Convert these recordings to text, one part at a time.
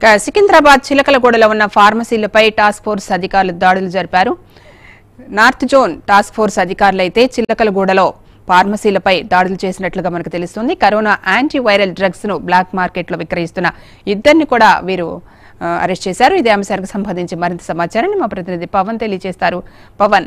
ఇక సికింద్రాబాద్ చిలకలగూడలో ఉన్న ఫార్మసీలపై task force అధికారులు దాడులు జరిపారు నార్త్ జోన్ టాస్క్ ఫోర్స్ అధికారులు అయితే చిలకలగూడలో ఫార్మసీలపై దాడులు చేసినట్లుగా మనకు తెలుస్తుంది కరోనా యాంటీవైరల్ డ్రగ్స్ ను బ్లాక్ మార్కెట్లో విక్రయిస్తున్న ఇద్దరిని కూడా వీరు ఆ, అరెస్ట్ చేశారు ఇదే అంశానికి సంబంధించి మరింత సమాచారాన్ని మా ప్రతినిధి పవన్ తెలియజేస్తారు పవన్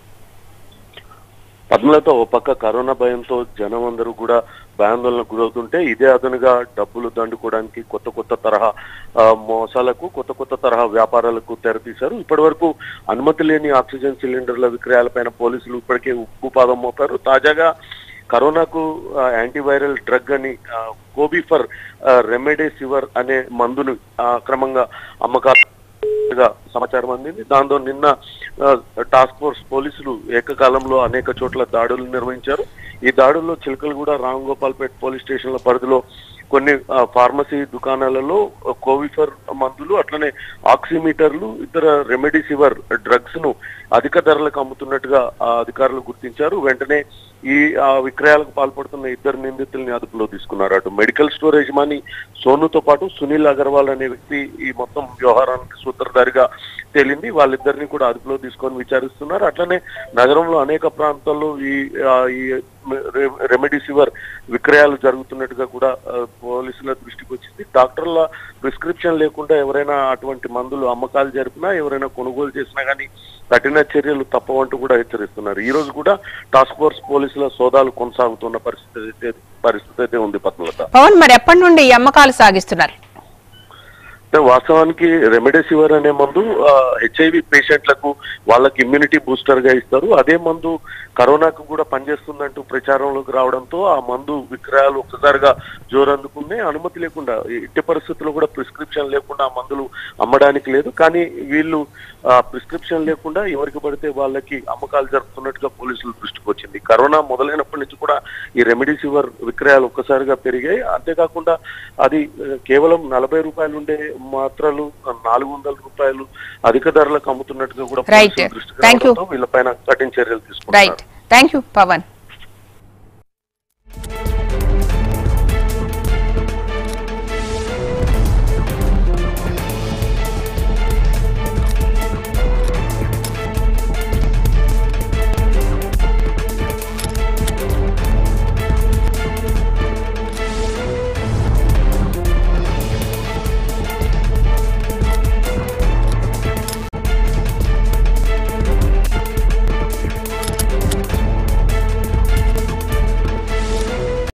పద్మలతో ఓ పక్క కరోనా భయంతో జనం అందరూ కూడా భయాందోళనకు గురవుతుంటే ఇదే అదనుగా డబ్బులు దండుకోవడానికి కొత్త కొత్త తరహా ఆ, మోసాలకు కొత్త కొత్త తరహా వ్యాపారాలకు తెరతీశారు ఇప్పటి వరకు అనుమతి లేని ఆక్సిజన్ సిలిండర్ల విక్రయాలపైన పోలీసులు ఇప్పటికే ఉప్పు పాదం మోపారు తాజాగా కరోనాకు ఆ, యాంటీవైరల్ డ్రగ్ అని ఆ, కోబిఫర్ ఆ, రెమెడేసివర్ అనే మందును ఆ, క్రమంగా అమ్మకాలు గా సమాచారం అందింది దాంతో నిన్న ఆ, టాస్క్ ఫోర్స్ పోలీసులు ఏకకాలంలో అనేక చోట్ల దాడులు నిర్వహించారు ఈ దాడుల్లో చిలకలగూడ రాంగోపాల్పేట్ పోలీస్ స్టేషన్ల పరిధిలో కొన్ని ఆ, ఫార్మసీ దుకాణాలలో కోవిఫర్ మందులు అట్లనే ఆక్సిమీటర్లు ఇతర రెమెడీసివర్ డ్రగ్స్ ను అధిక ధరలకు అమ్ముతున్నట్టుగా ఆ అధికారులు గుర్తించారు వెంటనే ఈ ఆ, విక్రయాలకు పాల్పడుతున్న ఇద్దరు నిందితుల్ని అదుపులో తీసుకున్నారు అటు మెడికల్ స్టోర్ యజమాని సోనుతో పాటు సునీల్ అగర్వాల్ అనే వ్యక్తి ఈ మొత్తం వ్యవహారానికి సూత్రధారిగా తేలింది వాళ్ళిద్దరిని కూడా అదుపులో తీసుకొని విచారిస్తున్నారు అట్లనే నగరంలో అనేక ప్రాంతాల్లో ఈ ఆ, ఈ రె- రెమెడీసివర్ విక్రయాలు జరుగుతున్నట్టుగా కూడా ఆ, పోలీసుల దృష్టికి వచ్చింది డాక్టర్ల ప్రిస్క్రిప్షన్ లేకుండా ఎవరైనా అటువంటి మందులు అమ్మకాలు జరిపినా ఎవరైనా కొనుగోలు చేసినా కానీ కఠిన చర్యలు తప్పవంటూ కూడా హెచ్చరిస్తున్నారు ఈ రోజు కూడా టాస్క్ ఫోర్స్ పోలీసుల సోదాలు కొనసాగుతున్న పరిస్థితి అయితే- పరిస్థితి అయితే ఉంది పద్మలత పవన్ మరి ఎప్పటి నుండి ఈ అమ్మకాలు సాగిస్తున్నారు అంటే వాస్తవానికి రెమెడెసివర్ అనే మందు హెచ్ఐవి పేషెంట్లకు వాళ్ళకి ఇమ్యూనిటీ బూస్టర్ గా ఇస్తారు అదే మందు కరోనాకు కూడా పనిచేస్తుందంటూ ప్రచారంలోకి రావడంతో ఆ మందు విక్రయాలు ఒక్కసారిగా జోరందుకున్నాయి అనుమతి లేకుండా ఎట్టి పరిస్థితుల్లో కూడా ప్రిస్క్రిప్షన్ లేకుండా ఆ మందులు అమ్మడానికి లేదు కానీ వీళ్ళు ప్రిస్క్రిప్షన్ లేకుండా ఎవరికి పడితే వాళ్ళకి అమ్మకాలు జరుపుతున్నట్టుగా పోలీసుల దృష్టికి వచ్చింది కరోనా మొదలైనప్పటి నుంచి కూడా ఈ రెమెడీసివర్ విక్రయాలు ఒక్కసారిగా పెరిగాయి అంతేకాకుండా అది ఆ, కేవలం నలభై రూపాయలు ఉండే మాత్రలు నాలుగు వందల రూపాయలు అధిక ధరలకు అమ్ముతున్నట్టుగా కూడా Right. పోలీసుల దృష్టికి Thank you. రావడంతో వీళ్ళపైన కఠిన చర్యలు తీసుకుంటారు రైట్ థ్యాంక్ యూ పవన్